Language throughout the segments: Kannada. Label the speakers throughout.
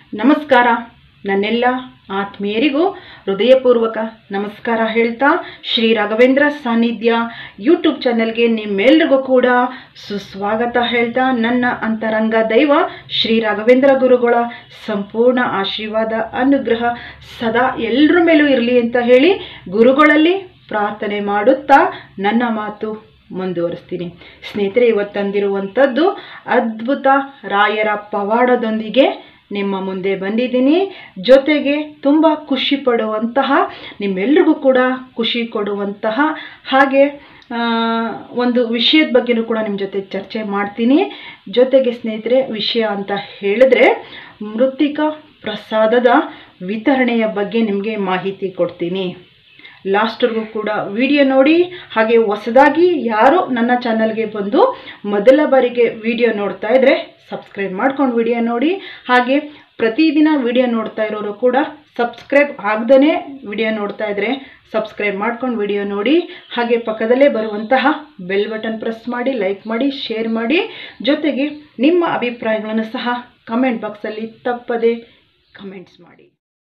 Speaker 1: ನಮಸ್ಕಾರ ನನ್ನೆಲ್ಲ ಆತ್ಮೀಯರಿಗೂ ಹೃದಯಪೂರ್ವಕ ನಮಸ್ಕಾರ ಹೇಳ್ತಾ ಶ್ರೀ ರಾಘವೇಂದ್ರ ಸಾನ್ನಿಧ್ಯ ಯೂಟ್ಯೂಬ್ ಚಾನೆಲ್ಗೆ ನಿಮ್ಮೆಲ್ರಿಗೂ ಕೂಡ ಸುಸ್ವಾಗತ ಹೇಳ್ತಾ ನನ್ನ ಅಂತರಂಗ ದೈವ ಶ್ರೀ ರಾಘವೇಂದ್ರ ಗುರುಗಳ ಸಂಪೂರ್ಣ ಆಶೀರ್ವಾದ ಅನುಗ್ರಹ ಸದಾ ಎಲ್ಲರ ಮೇಲೂ ಇರಲಿ ಅಂತ ಹೇಳಿ ಗುರುಗಳಲ್ಲಿ ಪ್ರಾರ್ಥನೆ ಮಾಡುತ್ತಾ ನನ್ನ ಮಾತು ಮುಂದುವರಿಸ್ತೀನಿ ಸ್ನೇಹಿತರೆ ಇವತ್ತಂದಿರುವಂಥದ್ದು ಅದ್ಭುತ ರಾಯರ ಪವಾಡದೊಂದಿಗೆ ನಿಮ್ಮ ಮುಂದೆ ಬಂದಿದ್ದೀನಿ ಜೊತೆಗೆ ತುಂಬ ಖುಷಿ ಪಡುವಂತಹ ನಿಮ್ಮೆಲ್ರಿಗೂ ಕೂಡ ಖುಷಿ ಕೊಡುವಂತಹ ಹಾಗೆ ಆ, ಒಂದು ವಿಷಯದ ಬಗ್ಗೆನೂ ಕೂಡ ನಿಮ್ಮ ಜೊತೆ ಚರ್ಚೆ ಮಾಡ್ತೀನಿ ಜೊತೆಗೆ ಸ್ನೇಹಿತರೆ ವಿಷಯ ಅಂತ ಹೇಳಿದ್ರೆ ಮೃತ್ತಿಕ ಪ್ರಸಾದದ ವಿತರಣೆಯ ಬಗ್ಗೆ ನಿಮಗೆ ಮಾಹಿತಿ ಕೊಡ್ತೀನಿ ಲಾಸ್ಟ್ವರೆಗೂ ಕೂಡ ವಿಡಿಯೋ ನೋಡಿ ಹಾಗೆ ಹೊಸದಾಗಿ ಯಾರು ನನ್ನ ಚಾನಲ್ಗೆ ಬಂದು ಮೊದಲ ಬಾರಿಗೆ ವಿಡಿಯೋ ನೋಡ್ತಾ ಇದ್ದರೆ ಸಬ್ಸ್ಕ್ರೈಬ್ ಮಾಡ್ಕೊಂಡು ವಿಡಿಯೋ ನೋಡಿ ಹಾಗೆ ಪ್ರತಿದಿನ ವಿಡಿಯೋ ನೋಡ್ತಾ ಇರೋರು ಕೂಡ ಸಬ್ಸ್ಕ್ರೈಬ್ ಆಗ್ದೇ ವಿಡಿಯೋ ನೋಡ್ತಾ ಇದ್ದರೆ ಸಬ್ಸ್ಕ್ರೈಬ್ ಮಾಡ್ಕೊಂಡು ವಿಡಿಯೋ ನೋಡಿ ಹಾಗೆ ಪಕ್ಕದಲ್ಲೇ ಬರುವಂತಹ ಬೆಲ್ ಬಟನ್ ಪ್ರೆಸ್ ಮಾಡಿ ಲೈಕ್ ಮಾಡಿ ಶೇರ್ ಮಾಡಿ ಜೊತೆಗೆ ನಿಮ್ಮ ಅಭಿಪ್ರಾಯಗಳನ್ನು ಸಹ ಕಮೆಂಟ್ ಬಾಕ್ಸಲ್ಲಿ ತಪ್ಪದೆ ಕಮೆಂಟ್ಸ್ ಮಾಡಿ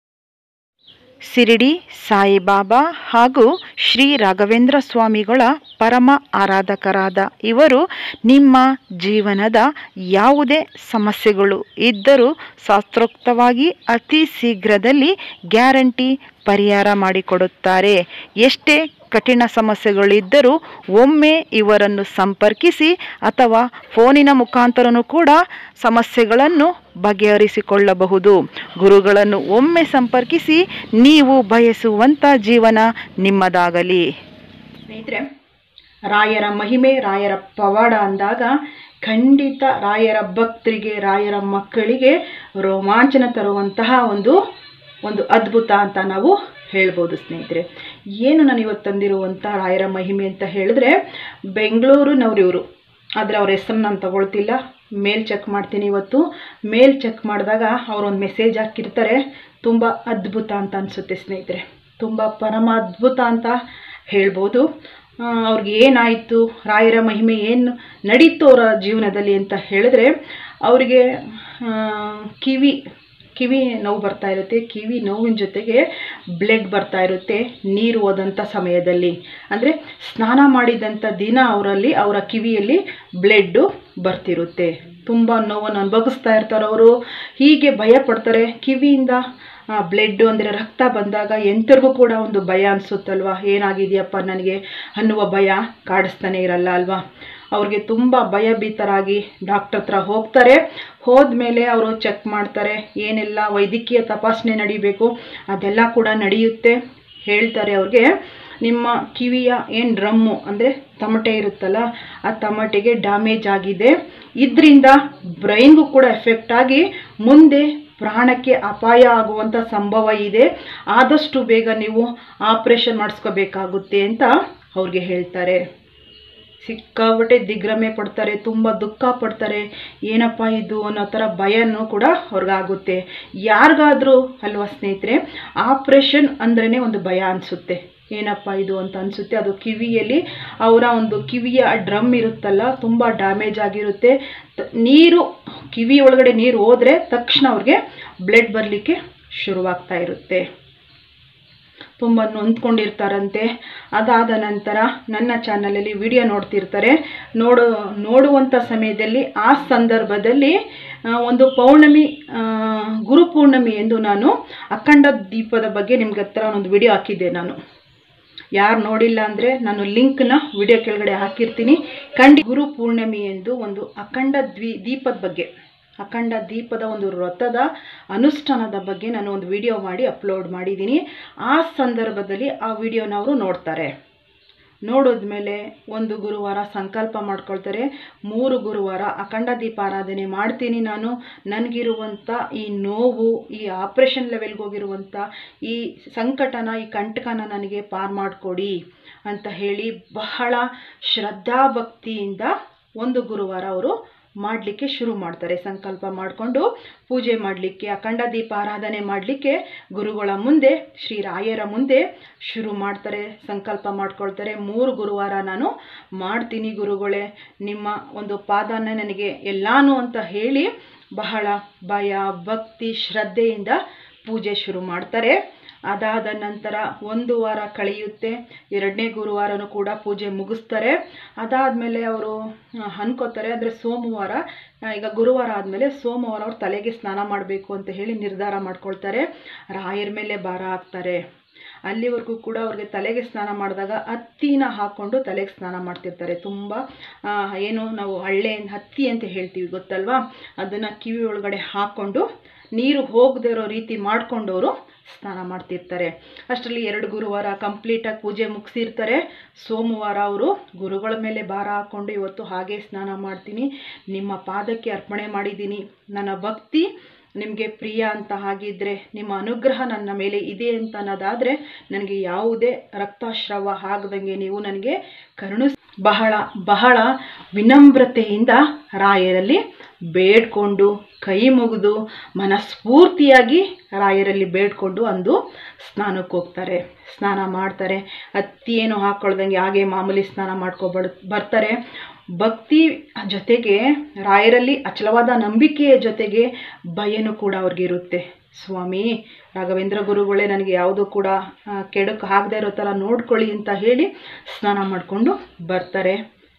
Speaker 1: ಸಿರಿಡಿ ಸಾಯಿಬಾಬಾ ಹಾಗೂ ಶ್ರೀ ರಾಘವೇಂದ್ರ ಸ್ವಾಮಿಗಳ ಪರಮ ಆರಾಧಕರಾದ ಇವರು ನಿಮ್ಮ ಜೀವನದ ಯಾವುದೇ ಸಮಸ್ಯೆಗಳು ಇದ್ದರೂ ಶಾಸ್ತ್ರೋಕ್ತವಾಗಿ ಅತಿ ಶೀಘ್ರದಲ್ಲಿ ಗ್ಯಾರಂಟಿ ಪರಿಹಾರ ಮಾಡಿಕೊಡುತ್ತಾರೆ ಎಷ್ಟೇ ಕಠಿಣ ಸಮಸ್ಯೆಗಳಿದ್ದರೂ ಒಮ್ಮೆ ಇವರನ್ನು ಸಂಪರ್ಕಿಸಿ ಅಥವಾ ಫೋನಿನ ಮುಖಾಂತರನೂ ಕೂಡ ಸಮಸ್ಯೆಗಳನ್ನು ಬಗೆಹರಿಸಿಕೊಳ್ಳಬಹುದು ಗುರುಗಳನ್ನು ಒಮ್ಮೆ ಸಂಪರ್ಕಿಸಿ ನೀವು ಬಯಸುವಂಥ ಜೀವನ ನಿಮ್ಮದಾಗಲಿ ಸ್ನೇಹಿತರೆ ರಾಯರ ಮಹಿಮೆ ರಾಯರ ಪವಾಡ ಅಂದಾಗ ಖಂಡಿತ ರಾಯರ ಭಕ್ತರಿಗೆ ರಾಯರ ಮಕ್ಕಳಿಗೆ ರೋಮಾಂಚನ ತರುವಂತಹ ಒಂದು ಒಂದು ಅದ್ಭುತ ಅಂತ ನಾವು ಹೇಳ್ಬೋದು ಸ್ನೇಹಿತರೆ ಏನು ನಾನು ಇವತ್ತು ತಂದಿರುವಂಥ ರಾಯರ ಮಹಿಮೆ ಅಂತ ಹೇಳಿದ್ರೆ ಬೆಂಗಳೂರಿನವ್ರು ಇವರು ಆದರೆ ಅವ್ರ ಹೆಸರು ನಾನು ತಗೊಳ್ತಿಲ್ಲ ಮೇಲ್ ಚೆಕ್ ಮಾಡ್ತೀನಿ ಇವತ್ತು ಮೇಲ್ ಚೆಕ್ ಮಾಡಿದಾಗ ಅವರೊಂದು ಮೆಸೇಜ್ ಹಾಕಿರ್ತಾರೆ ತುಂಬ ಅದ್ಭುತ ಅಂತ ಅನಿಸುತ್ತೆ ಸ್ನೇಹಿತರೆ ತುಂಬ ಪರಮ ಅದ್ಭುತ ಅಂತ ಹೇಳ್ಬೋದು ಆ, ಅವ್ರಿಗೆ ಏನಾಯಿತು ರಾಯರ ಮಹಿಮೆ ಏನು ನಡೀತು ಅವರ ಜೀವನದಲ್ಲಿ ಅಂತ ಹೇಳಿದ್ರೆ ಅವರಿಗೆ ಆ, ಕಿವಿ ಕಿವಿ ನೋವು ಬರ್ತಾ ಇರುತ್ತೆ ಕಿವಿ ನೋವಿನ ಜೊತೆಗೆ ಬ್ಲಡ್ ಬರ್ತಾ ಇರುತ್ತೆ ನೀರು ಹೋದಂಥ ಸಮಯದಲ್ಲಿ ಅಂದರೆ ಸ್ನಾನ ಮಾಡಿದಂಥ ದಿನ ಅವರಲ್ಲಿ ಅವರ ಕಿವಿಯಲ್ಲಿ ಬ್ಲಡ್ಡು ಬರ್ತಿರುತ್ತೆ ತುಂಬ ನೋವನ್ನು ಅನುಭವಿಸ್ತಾ ಇರ್ತಾರೆ ಅವರು ಹೀಗೆ ಭಯ ಪಡ್ತಾರೆ ಕಿವಿಯಿಂದ ಬ್ಲಡ್ಡು ಅಂದರೆ ರಕ್ತ ಬಂದಾಗ ಎಂಥರಿಗೂ ಕೂಡ ಒಂದು ಭಯ ಅನಿಸುತ್ತಲ್ವ ಏನಾಗಿದೆಯಪ್ಪ ನನಗೆ ಅನ್ನುವ ಭಯ ಕಾಡಿಸ್ತಾನೆ ಇರಲ್ಲ ಅಲ್ವಾ ಅವ್ರಿಗೆ ತುಂಬ ಭಯಭೀತರಾಗಿ ಡಾಕ್ಟರ್ ಹತ್ರ ಹೋಗ್ತಾರೆ ಹೋದ್ಮೇಲೆ ಅವರು ಚೆಕ್ ಮಾಡ್ತಾರೆ ಏನೆಲ್ಲ ವೈದ್ಯಕೀಯ ತಪಾಸಣೆ ನಡಿಬೇಕು ಅದೆಲ್ಲ ಕೂಡ ನಡೆಯುತ್ತೆ ಹೇಳ್ತಾರೆ ಅವ್ರಿಗೆ ನಿಮ್ಮ ಕಿವಿಯ ಏನು ಡ್ರಮ್ಮು ಅಂದರೆ ತಮಟೆ ಇರುತ್ತಲ್ಲ ಆ ತಮಟೆಗೆ ಡ್ಯಾಮೇಜ್ ಆಗಿದೆ ಇದರಿಂದ ಬ್ರೈನ್ಗೂ ಕೂಡ ಎಫೆಕ್ಟ್ ಆಗಿ ಮುಂದೆ ಪ್ರಾಣಕ್ಕೆ ಅಪಾಯ ಆಗುವಂಥ ಸಂಭವ ಇದೆ ಆದಷ್ಟು ಬೇಗ ನೀವು ಆಪ್ರೇಷನ್ ಮಾಡಿಸ್ಕೋಬೇಕಾಗುತ್ತೆ ಅಂತ ಅವ್ರಿಗೆ ಹೇಳ್ತಾರೆ ಸಿಕ್ಕಾಬಿಟ್ಟೆ ದಿಗ್ಭ್ರಮೆ ಪಡ್ತಾರೆ ತುಂಬ ದುಃಖ ಪಡ್ತಾರೆ ಏನಪ್ಪ ಇದು ಅನ್ನೋ ಥರ ಭಯನೂ ಕೂಡ ಅವ್ರಿಗಾಗುತ್ತೆ ಯಾರಿಗಾದರೂ ಅಲ್ವಾ ಸ್ನೇಹಿತರೆ ಆಪ್ರೇಷನ್ ಅಂದ್ರೇ ಒಂದು ಭಯ ಅನಿಸುತ್ತೆ ಏನಪ್ಪ ಇದು ಅಂತ ಅನಿಸುತ್ತೆ ಅದು ಕಿವಿಯಲ್ಲಿ ಅವರ ಒಂದು ಕಿವಿಯ ಡ್ರಮ್ ಇರುತ್ತಲ್ಲ ತುಂಬ ಡ್ಯಾಮೇಜ್ ಆಗಿರುತ್ತೆ ತ- ನೀರು ಕಿವಿ ಒಳಗಡೆ ನೀರು ಹೋದರೆ ತಕ್ಷಣ ಅವ್ರಿಗೆ ಬ್ಲಡ್ ಬರಲಿಕ್ಕೆ ಶುರುವಾಗ್ತಾ ಇರುತ್ತೆ ತುಂಬ ನೊಂದ್ಕೊಂಡಿರ್ತಾರಂತೆ ಅದಾದ ನಂತರ ನನ್ನ ಚಾನಲಲ್ಲಿ ವಿಡಿಯೋ ನೋಡ್ತಿರ್ತಾರೆ ನೋಡು ನೋಡುವಂಥ ಸಮಯದಲ್ಲಿ ಆ ಸಂದರ್ಭದಲ್ಲಿ ಆ, ಒಂದು ಪೌರ್ಣಮಿ ಆ, ಗುರು ಪೂರ್ಣಮಿ ಎಂದು ನಾನು ಅಖಂಡ ದೀಪದ ಬಗ್ಗೆ ನಿಮ್ಗೆ ಹತ್ರ ಒಂದು ವಿಡಿಯೋ ಹಾಕಿದ್ದೆ ನಾನು ಯಾರು ನೋಡಿಲ್ಲ ಅಂದರೆ ನಾನು ಲಿಂಕ್ನ ವಿಡಿಯೋ ಕೆಳಗಡೆ ಹಾಕಿರ್ತೀನಿ ಖಂಡಿ ಗುರು ಪೂರ್ಣಿಮೆ ಎಂದು ಒಂದು ಅಖಂಡ ದ್ವಿ ದೀಪದ ಬಗ್ಗೆ ಅಖಂಡ ದೀಪದ ಒಂದು ವ್ರತದ ಅನುಷ್ಠಾನದ ಬಗ್ಗೆ ನಾನು ಒಂದು ವಿಡಿಯೋ ಮಾಡಿ ಅಪ್ಲೋಡ್ ಮಾಡಿದ್ದೀನಿ ಆ ಸಂದರ್ಭದಲ್ಲಿ ಆ ವಿಡಿಯೋನ ಅವರು ನೋಡ್ತಾರೆ ನೋಡಿದ್ಮೇಲೆ ಒಂದು ಗುರುವಾರ ಸಂಕಲ್ಪ ಮಾಡ್ಕೊಳ್ತಾರೆ ಮೂರು ಗುರುವಾರ ಅಖಂಡ ದೀಪ ಆರಾಧನೆ ಮಾಡ್ತೀನಿ ನಾನು ನನಗಿರುವಂಥ ಈ ನೋವು ಈ ಆಪ್ರೇಷನ್ ಲೆವೆಲ್ಗೆ ಹೋಗಿರುವಂಥ ಈ ಸಂಕಟನ ಈ ಕಂಟಕನ ನನಗೆ ಪಾರ್ ಮಾಡಿಕೊಡಿ ಅಂತ ಹೇಳಿ ಬಹಳ ಶ್ರದ್ಧಾಭಕ್ತಿಯಿಂದ ಒಂದು ಗುರುವಾರ ಅವರು ಮಾಡಲಿಕ್ಕೆ ಶುರು ಮಾಡ್ತಾರೆ ಸಂಕಲ್ಪ ಮಾಡಿಕೊಂಡು ಪೂಜೆ ಮಾಡಲಿಕ್ಕೆ ಅಖಂಡ ದೀಪ ಆರಾಧನೆ ಮಾಡಲಿಕ್ಕೆ ಗುರುಗಳ ಮುಂದೆ ಶ್ರೀ ರಾಯರ ಮುಂದೆ ಶುರು ಮಾಡ್ತಾರೆ ಸಂಕಲ್ಪ ಮಾಡ್ಕೊಳ್ತಾರೆ ಮೂರು ಗುರುವಾರ ನಾನು ಮಾಡ್ತೀನಿ ಗುರುಗಳೇ ನಿಮ್ಮ ಒಂದು ಪಾದನ ನನಗೆ ಎಲ್ಲಾನು ಅಂತ ಹೇಳಿ ಬಹಳ ಭಯ ಭಕ್ತಿ ಶ್ರದ್ಧೆಯಿಂದ ಪೂಜೆ ಶುರು ಮಾಡ್ತಾರೆ ಅದಾದ ನಂತರ ಒಂದು ವಾರ ಕಳೆಯುತ್ತೆ ಎರಡನೇ ಗುರುವಾರನೂ ಕೂಡ ಪೂಜೆ ಮುಗಿಸ್ತಾರೆ ಅದಾದಮೇಲೆ ಅವರು ಅನ್ಕೋತಾರೆ ಅಂದರೆ ಸೋಮವಾರ ಆ, ಈಗ ಗುರುವಾರ ಆದಮೇಲೆ ಸೋಮವಾರ ಅವ್ರು ತಲೆಗೆ ಸ್ನಾನ ಮಾಡಬೇಕು ಅಂತ ಹೇಳಿ ನಿರ್ಧಾರ ಮಾಡ್ಕೊಳ್ತಾರೆ ರಾಯರ ಮೇಲೆ ಭಾರ ಹಾಕ್ತಾರೆ ಅಲ್ಲಿವರೆಗೂ ಕೂಡ ಅವ್ರಿಗೆ ತಲೆಗೆ ಸ್ನಾನ ಮಾಡಿದಾಗ ಹತ್ತಿನ ಹಾಕ್ಕೊಂಡು ತಲೆಗೆ ಸ್ನಾನ ಮಾಡ್ತಿರ್ತಾರೆ ತುಂಬ ಆ, ಏನು ನಾವು ಹಳ್ಳೆ ಹತ್ತಿ ಅಂತ ಹೇಳ್ತೀವಿ ಗೊತ್ತಲ್ವಾ ಅದನ್ನು ಕಿವಿ ಒಳಗಡೆ ಹಾಕ್ಕೊಂಡು ನೀರು ಹೋಗದೇ ಇರೋ ರೀತಿ ಮಾಡ್ಕೊಂಡವರು ಸ್ನಾನ ಮಾಡ್ತಿರ್ತಾರೆ ಅಷ್ಟರಲ್ಲಿ ಎರಡು ಗುರುವಾರ ಕಂಪ್ಲೀಟಾಗಿ ಪೂಜೆ ಮುಗಿಸಿರ್ತಾರೆ ಸೋಮವಾರ ಅವರು ಗುರುಗಳ ಮೇಲೆ ಭಾರ ಹಾಕ್ಕೊಂಡು ಇವತ್ತು ಹಾಗೆ ಸ್ನಾನ ಮಾಡ್ತೀನಿ ನಿಮ್ಮ ಪಾದಕ್ಕೆ ಅರ್ಪಣೆ ಮಾಡಿದ್ದೀನಿ ನನ್ನ ಭಕ್ತಿ ನಿಮಗೆ ಪ್ರಿಯ ಅಂತ ಆಗಿದ್ದರೆ ನಿಮ್ಮ ಅನುಗ್ರಹ ನನ್ನ ಮೇಲೆ ಇದೆ ಅಂತ ಅನ್ನೋದಾದರೆ ನನಗೆ ಯಾವುದೇ ರಕ್ತಸ್ರಾವ ಆಗದಂಗೆ ನೀವು ನನಗೆ ಕರುಣಿಸ್ ಬಹಳ ಬಹಳ ವಿನಮ್ರತೆಯಿಂದ ರಾಯರಲ್ಲಿ ಬೇಡ್ಕೊಂಡು ಕೈ ಮುಗಿದು ಮನಸ್ಫೂರ್ತಿಯಾಗಿ ರಾಯರಲ್ಲಿ ಬೇಡ್ಕೊಂಡು ಅಂದು ಸ್ನಾನಕ್ಕೆ ಹೋಗ್ತಾರೆ ಸ್ನಾನ ಮಾಡ್ತಾರೆ ಹತ್ತಿ ಏನು ಹಾಕ್ಕೊಳ್ದಂಗೆ ಹಾಗೆ ಮಾಮೂಲಿ ಸ್ನಾನ ಮಾಡ್ಕೊಬರ್ ಬರ್ತಾರೆ ಭಕ್ತಿ ಜೊತೆಗೆ ರಾಯರಲ್ಲಿ ಅಚಲವಾದ ನಂಬಿಕೆಯ ಜೊತೆಗೆ ಭಯನೂ ಕೂಡ ಅವ್ರಿಗಿರುತ್ತೆ ಸ್ವಾಮಿ ರಾಘವೇಂದ್ರ ಗುರುಗಳೇ ನನಗೆ ಯಾವುದು ಕೂಡ ಆ, ಕೆಡುಕು ಆಗದೆ ಇರೋ ಥರ ನೋಡ್ಕೊಳ್ಳಿ ಅಂತ ಹೇಳಿ ಸ್ನಾನ ಮಾಡಿಕೊಂಡು ಬರ್ತಾರೆ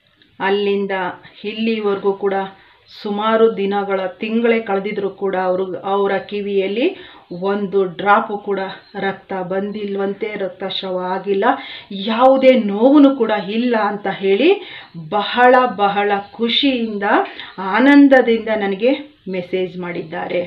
Speaker 1: ಅಲ್ಲಿಂದ ಇಲ್ಲಿವರೆಗೂ ಕೂಡ ಸುಮಾರು ದಿನಗಳ ತಿಂಗಳೇ ಕಳೆದಿದ್ರು ಕೂಡ ಅವರು ಅವರ ಕಿವಿಯಲ್ಲಿ ಒಂದು ಡ್ರಾಪು ಕೂಡ ರಕ್ತ ಬಂದಿಲ್ವಂತೆ ರಕ್ತಸ್ರಾವ ಆಗಿಲ್ಲ ಯಾವುದೇ ನೋವು ಕೂಡ ಇಲ್ಲ ಅಂತ ಹೇಳಿ ಬಹಳ ಬಹಳ ಖುಷಿಯಿಂದ ಆನಂದದಿಂದ ನನಗೆ ಮೆಸೇಜ್ ಮಾಡಿದ್ದಾರೆ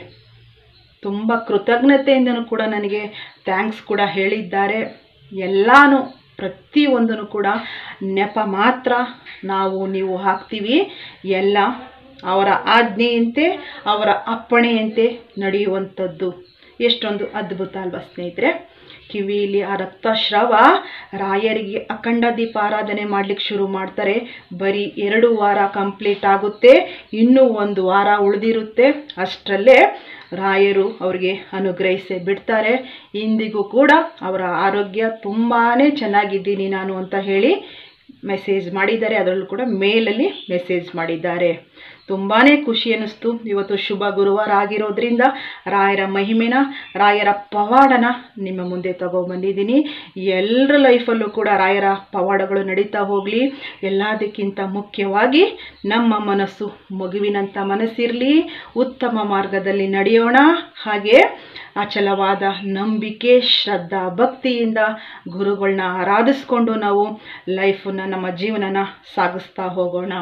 Speaker 1: ತುಂಬ ಕೃತಜ್ಞತೆಯಿಂದನೂ ಕೂಡ ನನಗೆ ಥ್ಯಾಂಕ್ಸ್ ಕೂಡ ಹೇಳಿದ್ದಾರೆ ಎಲ್ಲಾನು ಪ್ರತಿಯೊಂದನ್ನು ಕೂಡ ನೆಪ ಮಾತ್ರ ನಾವು ನೀವು ಹಾಕ್ತೀವಿ ಎಲ್ಲ ಅವರ ಆಜ್ಞೆಯಂತೆ ಅವರ ಅಪ್ಪಣೆಯಂತೆ ನಡೆಯುವಂಥದ್ದು ಎಷ್ಟೊಂದು ಅದ್ಭುತ ಅಲ್ವಾ ಸ್ನೇಹಿತರೆ ಕಿವಿಯಲ್ಲಿ ಆ ರಕ್ತಸ್ರಾವ ರಾಯರಿಗೆ ಅಖಂಡ ದೀಪ ಆರಾಧನೆ ಮಾಡ್ಲಿಕ್ಕೆ ಶುರು ಮಾಡ್ತಾರೆ ಬರೀ ಎರಡು ವಾರ ಕಂಪ್ಲೀಟ್ ಆಗುತ್ತೆ ಇನ್ನೂ ಒಂದು ವಾರ ಉಳಿದಿರುತ್ತೆ ಅಷ್ಟರಲ್ಲೇ ರಾಯರು ಅವರಿಗೆ ಅನುಗ್ರಹಿಸೇ ಬಿಡ್ತಾರೆ ಇಂದಿಗೂ ಕೂಡ ಅವರ ಆರೋಗ್ಯ ತುಂಬಾ ಚೆನ್ನಾಗಿದ್ದೀನಿ ನಾನು ಅಂತ ಹೇಳಿ ಮೆಸೇಜ್ ಮಾಡಿದ್ದಾರೆ ಅದರಲ್ಲೂ ಕೂಡ ಮೇಲಲ್ಲಿ ಮೆಸೇಜ್ ಮಾಡಿದ್ದಾರೆ ತುಂಬಾ ಖುಷಿ ಅನ್ನಿಸ್ತು ಇವತ್ತು ಶುಭ ಗುರುವಾರ ಆಗಿರೋದ್ರಿಂದ ರಾಯರ ಮಹಿಮೆನ ರಾಯರ ಪವಾಡನ ನಿಮ್ಮ ಮುಂದೆ ತಗೊಬಂದಿದ್ದೀನಿ ಎಲ್ಲರ ಲೈಫಲ್ಲೂ ಕೂಡ ರಾಯರ ಪವಾಡಗಳು ನಡೀತಾ ಹೋಗಲಿ ಎಲ್ಲದಕ್ಕಿಂತ ಮುಖ್ಯವಾಗಿ ನಮ್ಮ ಮನಸ್ಸು ಮಗುವಿನಂಥ ಮನಸ್ಸಿರಲಿ ಉತ್ತಮ ಮಾರ್ಗದಲ್ಲಿ ನಡೆಯೋಣ ಹಾಗೆ ಅಚಲವಾದ ನಂಬಿಕೆ ಶ್ರದ್ಧಾ ಭಕ್ತಿಯಿಂದ ಗುರುಗಳನ್ನ ಆರಾಧಿಸ್ಕೊಂಡು ನಾವು ಲೈಫನ್ನ ನಮ್ಮ ಜೀವನನ ಸಾಗಿಸ್ತಾ ಹೋಗೋಣ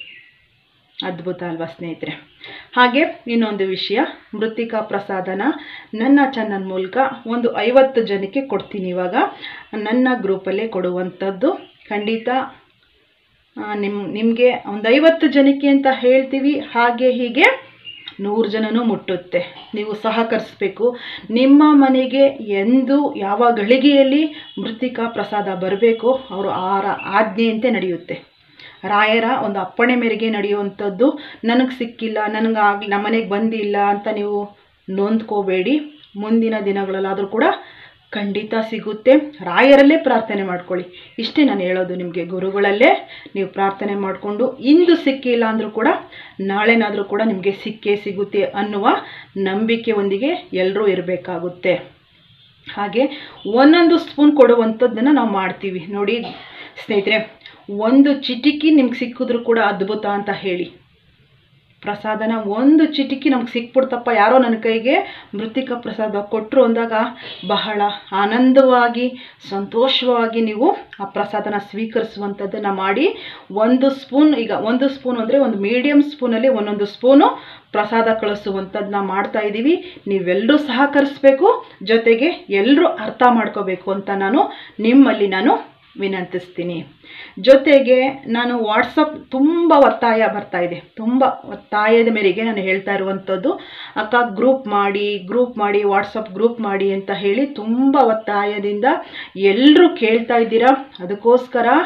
Speaker 1: ಅದ್ಭುತ ಅಲ್ವಾ ಸ್ನೇಹಿತರೆ ಹಾಗೆ ಇನ್ನೊಂದು ವಿಷಯ ಮೃತ್ತಿಕಾ ಪ್ರಸಾದನ ನನ್ನ ಚಾನಲ್ ಮೂಲಕ ಒಂದು ಐವತ್ತು ಜನಕ್ಕೆ ಕೊಡ್ತೀನಿ ಇವಾಗ ನನ್ನ ಗ್ರೂಪಲ್ಲೇ ಕೊಡುವಂಥದ್ದು ಖಂಡಿತ ನಿಮ್ಮ ನಿಮಗೆ ಒಂದು ಐವತ್ತು ಜನಕ್ಕೆ ಅಂತ ಹೇಳ್ತೀವಿ ಹಾಗೆ ಹೀಗೆ ನೂರು ಜನನೂ ಮುಟ್ಟುತ್ತೆ ನೀವು ಸಹಕರಿಸ್ಬೇಕು ನಿಮ್ಮ ಮನೆಗೆ ಎಂದು ಯಾವ ಗಳಿಗೆಯಲ್ಲಿ ಮೃತ್ತಿಕಾ ಪ್ರಸಾದ ಬರಬೇಕೋ ಅವರು ಆರ ಆಜ್ಞೆಯಂತೆ ನಡೆಯುತ್ತೆ ರಾಯರ ಒಂದು ಅಪ್ಪಣೆ ಮೇರೆಗೆ ನಡೆಯುವಂಥದ್ದು ನನಗೆ ಸಿಕ್ಕಿಲ್ಲ ನನಗೆ ಆಗ ನಮ್ಮನೆಗೆ ಬಂದಿಲ್ಲ ಅಂತ ನೀವು ನೊಂದ್ಕೋಬೇಡಿ ಮುಂದಿನ ದಿನಗಳಲ್ಲಾದರೂ ಕೂಡ ಖಂಡಿತ ಸಿಗುತ್ತೆ ರಾಯರಲ್ಲೇ ಪ್ರಾರ್ಥನೆ ಮಾಡ್ಕೊಳ್ಳಿ ಇಷ್ಟೇ ನಾನು ಹೇಳೋದು ನಿಮಗೆ ಗುರುಗಳಲ್ಲೇ ನೀವು ಪ್ರಾರ್ಥನೆ ಮಾಡಿಕೊಂಡು ಇಂದು ಸಿಕ್ಕಿಲ್ಲ ಅಂದರೂ ಕೂಡ ನಾಳೆನಾದರೂ ಕೂಡ ನಿಮಗೆ ಸಿಕ್ಕೇ ಸಿಗುತ್ತೆ ಅನ್ನುವ ನಂಬಿಕೆಯೊಂದಿಗೆ ಎಲ್ಲರೂ ಇರಬೇಕಾಗುತ್ತೆ ಹಾಗೆ ಒಂದೊಂದು ಸ್ಪೂನ್ ಕೊಡುವಂಥದ್ದನ್ನು ನಾವು ಮಾಡ್ತೀವಿ ನೋಡಿ ಸ್ನೇಹಿತರೆ ಒಂದು ಚಿಟಿಕಿ ನಿಮ್ಗೆ ಸಿಕ್ಕಿದ್ರು ಕೂಡ ಅದ್ಭುತ ಅಂತ ಹೇಳಿ ಪ್ರಸಾದನ ಒಂದು ಚಿಟಿಕಿ ನಮ್ಗೆ ಸಿಕ್ಬಿಡ್ತಪ್ಪ ಯಾರೋ ನನ್ನ ಕೈಗೆ ಮೃತ್ತಿಕ ಪ್ರಸಾದ ಕೊಟ್ಟರು ಅಂದಾಗ ಬಹಳ ಆನಂದವಾಗಿ ಸಂತೋಷವಾಗಿ ನೀವು ಆ ಪ್ರಸಾದನ ಸ್ವೀಕರಿಸುವಂಥದ್ದನ್ನು ಮಾಡಿ ಒಂದು ಸ್ಪೂನ್ ಈಗ ಒಂದು ಸ್ಪೂನ್ ಅಂದರೆ ಒಂದು ಮೀಡಿಯಮ್ ಸ್ಪೂನಲ್ಲಿ ಒಂದೊಂದು ಸ್ಪೂನು ಪ್ರಸಾದ ಕಳಿಸುವಂಥದ್ದನ್ನ ಮಾಡ್ತಾ ಇದ್ದೀವಿ ನೀವೆಲ್ಲರೂ ಸಹಕರಿಸ್ಬೇಕು ಜೊತೆಗೆ ಎಲ್ಲರೂ ಅರ್ಥ ಮಾಡ್ಕೋಬೇಕು ಅಂತ ನಾನು ನಿಮ್ಮಲ್ಲಿ ನಾನು ವಿನಂತಿಸ್ತೀನಿ ಜೊತೆಗೆ ನಾನು ವಾಟ್ಸಪ್ ತುಂಬ ಒತ್ತಾಯ ಬರ್ತಾ ಇದೆ ತುಂಬ ಒತ್ತಾಯದ ಮೇರೆಗೆ ನಾನು ಹೇಳ್ತಾ ಇರುವಂಥದ್ದು ಅಕ್ಕ ಗ್ರೂಪ್ ಮಾಡಿ ಗ್ರೂಪ್ ಮಾಡಿ ವಾಟ್ಸಪ್ ಗ್ರೂಪ್ ಮಾಡಿ ಅಂತ ಹೇಳಿ ತುಂಬ ಒತ್ತಾಯದಿಂದ ಎಲ್ಲರೂ ಕೇಳ್ತಾ ಇದ್ದೀರಾ ಅದಕ್ಕೋಸ್ಕರ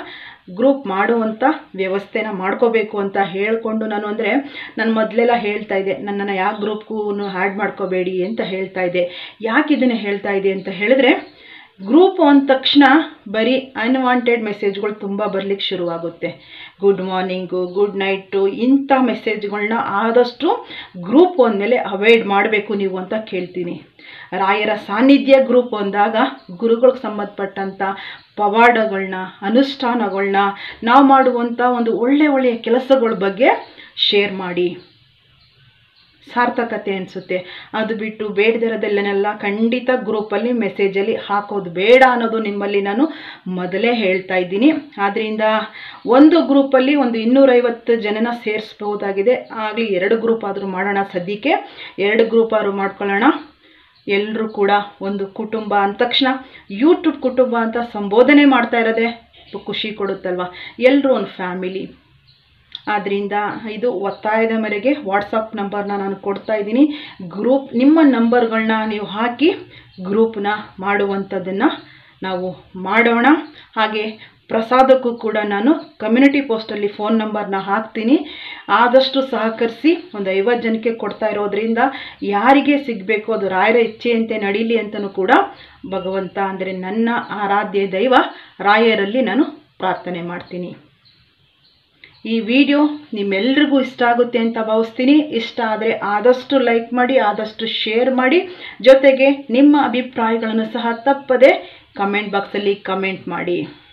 Speaker 1: ಗ್ರೂಪ್ ಮಾಡುವಂಥ ವ್ಯವಸ್ಥೆನ ಮಾಡ್ಕೋಬೇಕು ಅಂತ ಹೇಳಿಕೊಂಡು ನಾನು ಅಂದರೆ ನಾನು ಮೊದಲೆಲ್ಲ ಹೇಳ್ತಾ ಇದ್ದೆ ನನ್ನನ್ನು ಯಾವ ಗ್ರೂಪ್ಗೂ ಆ್ಯಡ್ ಮಾಡ್ಕೋಬೇಡಿ ಅಂತ ಹೇಳ್ತಾ ಇದ್ದೆ ಯಾಕೆ ಇದನ್ನು ಹೇಳ್ತಾ ಇದ್ದೆ ಅಂತ ಹೇಳಿದ್ರೆ ಗ್ರೂಪ್ ಅಂದ ತಕ್ಷಣ ಬರೀ ಅನ್ವಾಂಟೆಡ್ ಮೆಸೇಜ್ಗಳು ತುಂಬ ಬರ್ಲಿಕ್ಕೆ ಶುರುವಾಗುತ್ತೆ ಗುಡ್ ಮಾರ್ನಿಂಗು ಗುಡ್ ನೈಟು ಇಂಥ ಮೆಸೇಜ್ಗಳನ್ನ ಆದಷ್ಟು ಗ್ರೂಪ್ ಅಂದಮೇಲೆ ಅವಾಯ್ಡ್ ಮಾಡಬೇಕು ನೀವು ಅಂತ ಕೇಳ್ತೀನಿ ರಾಯರ ಸಾನ್ನಿಧ್ಯ ಗ್ರೂಪ್ ಅಂದಾಗ ಗುರುಗಳಿಗೆ ಸಂಬಂಧಪಟ್ಟಂಥ ಪವಾಡಗಳನ್ನ ಅನುಷ್ಠಾನಗಳನ್ನ ನಾವು ಮಾಡುವಂಥ ಒಂದು ಒಳ್ಳೆ ಒಳ್ಳೆಯ ಕೆಲಸಗಳ ಬಗ್ಗೆ ಶೇರ್ ಮಾಡಿ ಸಾರ್ಥಕತೆ ಅನಿಸುತ್ತೆ ಅದು ಬಿಟ್ಟು ಬೇಡದಿರೋದೆಲ್ಲನೆಲ್ಲ ಖಂಡಿತ ಗ್ರೂಪಲ್ಲಿ ಮೆಸೇಜಲ್ಲಿ ಹಾಕೋದು ಬೇಡ ಅನ್ನೋದು ನಿಮ್ಮಲ್ಲಿ ನಾನು ಮೊದಲೇ ಹೇಳ್ತಾ ಇದ್ದೀನಿ ಆದ್ದರಿಂದ ಒಂದು ಗ್ರೂಪಲ್ಲಿ ಒಂದು ಇನ್ನೂರೈವತ್ತು ಜನನ ಸೇರಿಸ್ಬಹುದಾಗಿದೆ ಆಗಲಿ ಎರಡು ಗ್ರೂಪ್ ಆದರೂ ಮಾಡೋಣ ಸದ್ಯಕ್ಕೆ ಎರಡು ಗ್ರೂಪ್ ಆದರೂ ಮಾಡ್ಕೊಳ್ಳೋಣ ಎಲ್ಲರೂ ಕೂಡ ಒಂದು ಕುಟುಂಬ ಅಂದ ತಕ್ಷಣ ಯೂಟ್ಯೂಬ್ ಕುಟುಂಬ ಅಂತ ಸಂಬೋಧನೆ ಮಾಡ್ತಾ ಇರೋದೇ ಖುಷಿ ಕೊಡುತ್ತಲ್ವ ಎಲ್ಲರೂ ಒಂದು ಫ್ಯಾಮಿಲಿ ಆದ್ದರಿಂದ ಇದು ಒತ್ತಾಯದ ಮೇರೆಗೆ ವಾಟ್ಸಪ್ ನಂಬರ್ನ ನಾನು ಕೊಡ್ತಾ ಇದ್ದೀನಿ ಗ್ರೂಪ್ ನಿಮ್ಮ ನಂಬರ್ಗಳನ್ನ ನೀವು ಹಾಕಿ ಗ್ರೂಪ್ನ ಮಾಡುವಂಥದ್ದನ್ನು ನಾವು ಮಾಡೋಣ ಹಾಗೆ ಪ್ರಸಾದಕ್ಕೂ ಕೂಡ ನಾನು ಕಮ್ಯುನಿಟಿ ಪೋಸ್ಟಲ್ಲಿ ಫೋನ್ ನಂಬರ್ನ ಹಾಕ್ತೀನಿ ಆದಷ್ಟು ಸಹಕರಿಸಿ ಒಂದು ಐವತ್ತು ಜನಕ್ಕೆ ಕೊಡ್ತಾ ಇರೋದ್ರಿಂದ ಯಾರಿಗೆ ಸಿಗಬೇಕು ಅದು ರಾಯರ ಇಚ್ಛೆಯಂತೆ ನಡೀಲಿ ಅಂತಲೂ ಕೂಡ ಭಗವಂತ ಅಂದರೆ ನನ್ನ ಆರಾಧ್ಯ ದೈವ ರಾಯರಲ್ಲಿ ನಾನು ಪ್ರಾರ್ಥನೆ ಮಾಡ್ತೀನಿ ಈ ವಿಡಿಯೋ ನಿಮ್ಮೆಲ್ರಿಗೂ ಇಷ್ಟ ಆಗುತ್ತೆ ಅಂತ ಭಾವಿಸ್ತೀನಿ ಇಷ್ಟ ಆದರೆ ಆದಷ್ಟು ಲೈಕ್ ಮಾಡಿ ಆದಷ್ಟು ಶೇರ್ ಮಾಡಿ ಜೊತೆಗೆ ನಿಮ್ಮ ಅಭಿಪ್ರಾಯಗಳನ್ನು ಸಹ ತಪ್ಪದೆ ಕಮೆಂಟ್ ಬಾಕ್ಸಲ್ಲಿ ಕಮೆಂಟ್ ಮಾಡಿ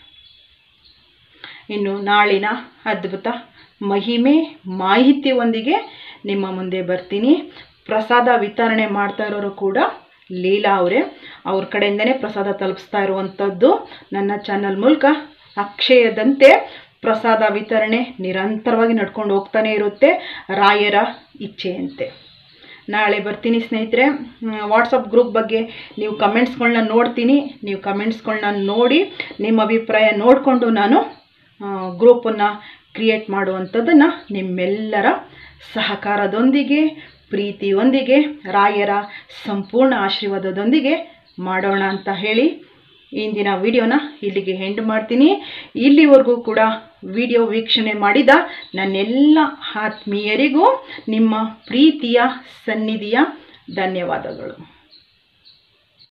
Speaker 1: ಇನ್ನು ನಾಳಿನ ಅದ್ಭುತ ಮಹಿಮೆ ಮಾಹಿತಿಯೊಂದಿಗೆ ನಿಮ್ಮ ಮುಂದೆ ಬರ್ತೀನಿ ಪ್ರಸಾದ ವಿತರಣೆ ಮಾಡ್ತಾ ಇರೋರು ಕೂಡ ಲೀಲಾ ಅವರೇ ಅವ್ರ ಕಡೆಯಿಂದನೇ ಪ್ರಸಾದ ತಲುಪಿಸ್ತಾ ಇರುವಂಥದ್ದು ನನ್ನ ಚಾನಲ್ ಮೂಲಕ ಅಕ್ಷಯದಂತೆ ಪ್ರಸಾದ ವಿತರಣೆ ನಿರಂತರವಾಗಿ ನಡ್ಕೊಂಡು ಹೋಗ್ತಾನೆ ಇರುತ್ತೆ ರಾಯರ ಇಚ್ಛೆಯಂತೆ ನಾಳೆ ಬರ್ತೀನಿ ಸ್ನೇಹಿತರೆ ವಾಟ್ಸಪ್ ಗ್ರೂಪ್ ಬಗ್ಗೆ ನೀವು ಕಮೆಂಟ್ಸ್ಗಳನ್ನ ನೋಡ್ತೀನಿ ನೀವು ಕಮೆಂಟ್ಸ್ಗಳನ್ನ ನೋಡಿ ನಿಮ್ಮ ಅಭಿಪ್ರಾಯ ನೋಡಿಕೊಂಡು ನಾನು ಗ್ರೂಪನ್ನು ಕ್ರಿಯೇಟ್ ಮಾಡುವಂಥದ್ದನ್ನು ನಿಮ್ಮೆಲ್ಲರ ಸಹಕಾರದೊಂದಿಗೆ ಪ್ರೀತಿಯೊಂದಿಗೆ ರಾಯರ ಸಂಪೂರ್ಣ ಆಶೀರ್ವಾದದೊಂದಿಗೆ ಮಾಡೋಣ ಅಂತ ಹೇಳಿ ಇಂದಿನ ವಿಡಿಯೋನ ಇಲ್ಲಿಗೆ ಹೆಂಡ್ ಮಾಡ್ತೀನಿ ಇಲ್ಲಿವರೆಗೂ ಕೂಡ ವಿಡಿಯೋ ವೀಕ್ಷಣೆ ಮಾಡಿದ ನನ್ನೆಲ್ಲ ಆತ್ಮೀಯರಿಗೂ ನಿಮ್ಮ ಪ್ರೀತಿಯ ಸನ್ನಿಧಿಯ ಧನ್ಯವಾದಗಳು